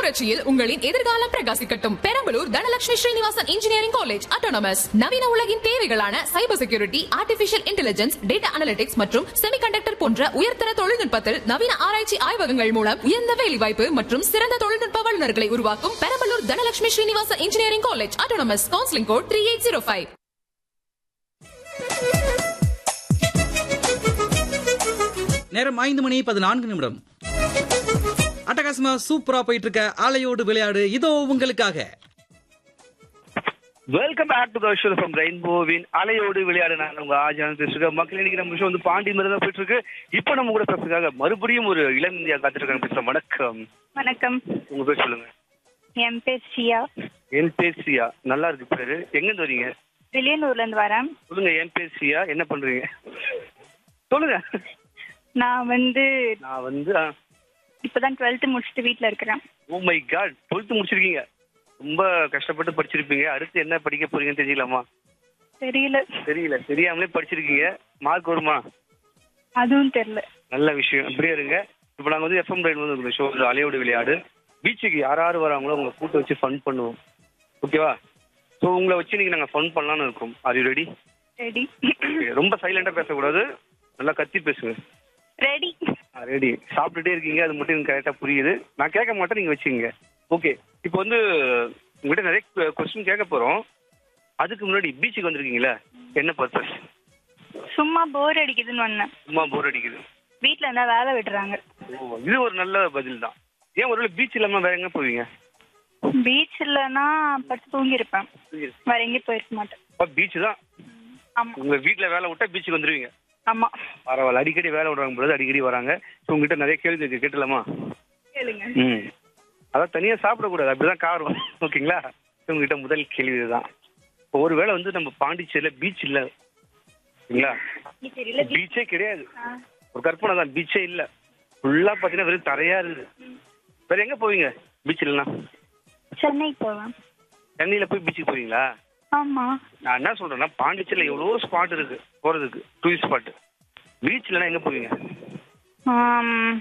புரட்சியில் உங்களின் எதிர்காலம் பிரகாசிக்கட்டும் Perambalur Dhanalakshmi Srinivasan engineering college autonomous நவீன உலகின் தேவைகளான cyber security artificial intelligence data analytics மற்றும் செமிகண்டக்டர் போன்ற உயர்தர தொழில்நுட்பத்தில் நவீன ஆராய்ச்சி ஆய்வகங்கள் மூலம் உயர்ந்த வேலைவாய்ப்பு மற்றும் சிறந்த தொழில்நுட்ப வல்லுநர்களை உருவாக்கும் Perambalur Dhanalakshmi Srinivasan engineering college autonomous counselling code three eight zero five நேரம் ஐந்து மணி பதினான்கு நிமிடம் அட்டகாசமா சூப்பரா போயிட்டு இருக்க ஆலையோடு விளையாடு இதோ உங்களுக்காக welcome back to the show from ரெயின்போவின் அலையோடு விளையாடு நான் உங்க ஆஜான் பேசுகிறேன் மக்கள் இன்னைக்கு நம்ம ஷோ வந்து பாண்டி மாதிரி தான் போயிட்டு இருக்கு இப்போ நம்ம கூட பேசுறதுக்காக மறுபடியும் ஒரு இளம் இந்தியா காத்திருக்காங்க பேசுறேன் வணக்கம் வணக்கம் உங்க பேர் சொல்லுங்க என் பேர் ஷியா என் பேர் சியா நல்லா இருக்கு பேரு எங்கிருந்து வரீங்க வில்லியனூர்ல இருந்து வரேன் சொல்லுங்க என் பேர் சியா என்ன பண்றீங்க சொல்லுங்க நான் வந்து நான் வந்து இப்பதான் டுவெல்த் முடிச்சுட்டு வீட்ல இருக்கிறேன் ஓ மை காட் டுவெல்த் முடிச்சிருக்கீங்க ரொம்ப கஷ்டப்பட்டு படிச்சிருப்பீங்க அடுத்து என்ன படிக்க போறீங்கன்னு தெரியலாமா தெரியல தெரியல தெரியாமலே படிச்சிருக்கீங்க மார்க் வருமா அதுவும் தெரியல நல்ல விஷயம் இப்படியே இருங்க இப்போ நாங்கள் வந்து எஃப்எம் ரைடு வந்து உங்களுக்கு ஷோ அலையோடு விளையாடு பீச்சுக்கு யார் யார் வராங்களோ உங்களை கூட்ட வச்சு ஃபன் பண்ணுவோம் ஓகேவா ஸோ உங்களை வச்சு நீங்கள் நாங்கள் ஃபன் பண்ணலாம்னு இருக்கோம் ஆர் யூ ரெடி ரெடி ரொம்ப சைலண்டாக பேசக்கூடாது நல்லா கத்தி பேசுங்க ரெடி ரெடி சாப்பிட்டுட்டே இருக்கீங்க அது மட்டும் எனக்கு கரெக்டாக புரியுது நான் கேட்க மாட்டேன் நீங்கள் வச்சுக்கோங்க ஓகே இப்போ வந்து உங்கள்கிட்ட நிறைய கொஸ்டின் கேட்க போகிறோம் அதுக்கு முன்னாடி பீச்சுக்கு வந்திருக்கீங்களா என்ன பர்பஸ் சும்மா போர் அடிக்குதுன்னு வந்தேன் சும்மா போர் அடிக்குது வீட்ல இருந்தா வேலை விடுறாங்க ஓ இது ஒரு நல்ல பதில் தான் ஏன் ஒருவேளை பீச் இல்லாமல் வேற எங்கே போவீங்க பீச் இல்லைன்னா படுத்து தூங்கி இருப்பேன் வேற எங்கேயும் போயிருக்க மாட்டேன் பீச் தான் ஆமா உங்க வீட்ல வேலை விட்டா பீச்சுக்கு வந்துருவீங்க ஆமா பரவாயில்ல அடிக்கடி வேலை விடுறாங்க பொழுது அடிக்கடி வராங்க ஸோ உங்ககிட்ட நிறைய கேள்வி இருக்கு கேட்டலாமா கேளுங்க ம் அதான் தனியா சாப்பிடக்கூடாது அப்படிதான் காரம் ஓகேங்களா So, உங்ககிட்ட முதல் கேள்வி இதுதான் இப்போ ஒருவேளை வந்து நம்ம பாண்டிச்சேரியில பீச் இல்ல ஓகேங்களா தெரியல பீச்சே கிடையாது ஒரு கற்பனை தான் பீச்சே இல்ல ஃபுல்லா பாத்தீங்கன்னா வெறும் தரையா இருக்குது வேற எங்க போவீங்க பீச் இல்லைன்னா சென்னை போவேன் சென்னையில போய் பீச்சுக்கு போவீங்களா ஆமா நான் என்ன சொல்றேன்னா பாண்டிச்சேரியில எவ்வளோ ஸ்பாட் இருக்கு போறதுக்கு டூரிஸ்ட் ஸ்பாட் பீச்லனா எங்க போவீங்க ஆம்,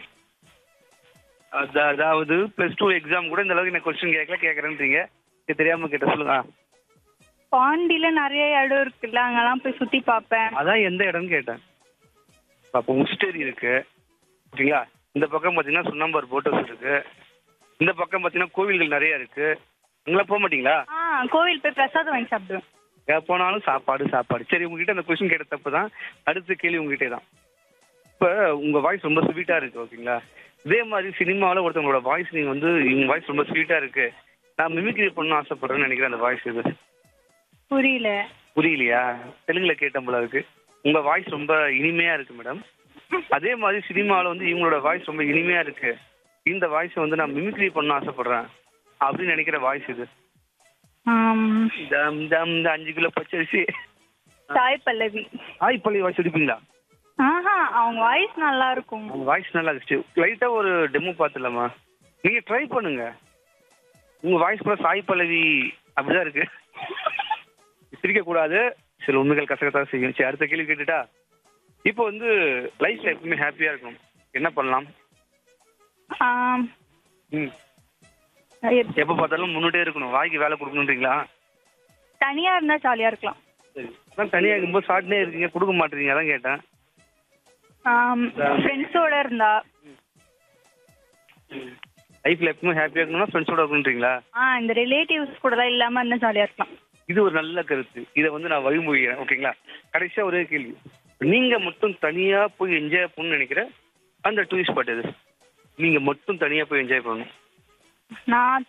அதா- அதாவது பிளஸ் டூ எக்ஸாம் கூட இந்த அளவுக்கு நான் கொஸ்டின் கேட்கல கேட்கறேன்றீங்க இது தெரியாம கேட்ட சொல்லுங்க ஆ. பாண்டியில நிறைய இடம் இருக்குல்ல அங்கெல்லாம் போய் சுத்தி பார்ப்பேன் அதான் எந்த இடம்னு கேட்டேன் அப்போ உஸ்டேரி இருக்கு ஓகேங்களா இந்த பக்கம் பார்த்தீங்கன்னா சுண்ணாம்பார் போட்டோஸ் இருக்கு இந்த பக்கம் பார்த்தீங்கன்னா கோவில்கள் நிறைய இருக்கு அங்கெல்லாம் போக மாட்டீங்களா ஆ கோவில் போய் பிரசாதம் வாங்கி சாப்பிடுவேன் எங்க போனாலும் சாப்பாடு சாப்பாடு சரி உங்ககிட்ட அந்த கொஸ்டின் கேட்ட தப்பு தான் அடுத்த கேள்வி உங்ககிட்டே தான் இப்போ உங்க வாய்ஸ் ரொம்ப ஸ்வீட்டா இருக்கு ஓகேங்களா இதே மாதிரி சினிமாவில் ஒருத்தவங்களோட வாய்ஸ் நீங்க வந்து உங்க வாய்ஸ் ரொம்ப ஸ்வீட்டா இருக்கு நான் மிமிக்ரி பண்ண ஆசைப்படுறேன்னு நினைக்கிறேன் அந்த வாய்ஸ் இது புரியல புரியலையா தெலுங்குல கேட்டேன் போல இருக்கு உங்க வாய்ஸ் ரொம்ப இனிமையா இருக்கு மேடம் அதே மாதிரி சினிமாவில் வந்து இவங்களோட வாய்ஸ் ரொம்ப இனிமையா இருக்கு இந்த வாய்ஸை வந்து நான் மிமிக்ரி பண்ண ஆசைப்படுறேன் அப்படின்னு நினைக்கிற வாய்ஸ் இது ஆம், தம் தம் இந்த அஞ்சு கிலோ பச்சரிசி சாய் பல்லவி ஆய் பள்ளி வாய்ஸ் அடிப்பீங்களா ஆஹா அவங்க வாய்ஸ் நல்லா இருக்கும் உங்க வாய்ஸ் நல்லா இருந்துச்சு லைட்டா ஒரு டெமோ பார்த்துலாமா நீங்க ட்ரை பண்ணுங்க உங்க வாய்ஸ் கூட சாய் பல்லவி அப்படிதான் இருக்கு சிரிக்க கூடாது சில உண்மைகள் கசகத்தான் செய்யும் சரி அடுத்த கேள்வி கேட்டுட்டா இப்போ வந்து லைஃப்ல எப்பவுமே ஹாப்பியா இருக்கணும் என்ன பண்ணலாம் ஆம், ம் எப்- எப்ப பார்த்தாலும் முன்னுட்டே இருக்கணும் வாய்க்கு வேலை கொடுக்கணுன்றீங்களா தனியா இருந்தா ஜாலியா இருக்கலாம் சரி அதான் தனியா இருக்கும்போது சாட்டினே இருக்கீங்க கொடுக்க மாட்டீங்க அதான் கேட்டேன் ஃப்ரெண்ட்ஸோட இருந்தா லைஃப்ல எப்பவுமே ஹாப்பியா இருக்கணும்னா ஃப்ரெண்ட்ஸோட இருக்கணுன்றீங்களா ஆ இந்த ரிலேட்டிவ்ஸ் கூட எல்லாம் இல்லாம இருந்தா ஜாலியா இருக்கலாம் இது ஒரு நல்ல கருத்து இதை வந்து நான் வழிமொழிகிறேன் ஓகேங்களா கடைசியா ஒரே கேள்வி நீங்க மட்டும் தனியா போய் என்ஜாய் பண்ணணும்னு நினைக்கிற அந்த டூரிஸ்ட் ஸ்பாட் எது நீங்க மட்டும் தனியா போய் என்ஜாய் பண்ணணும் நான்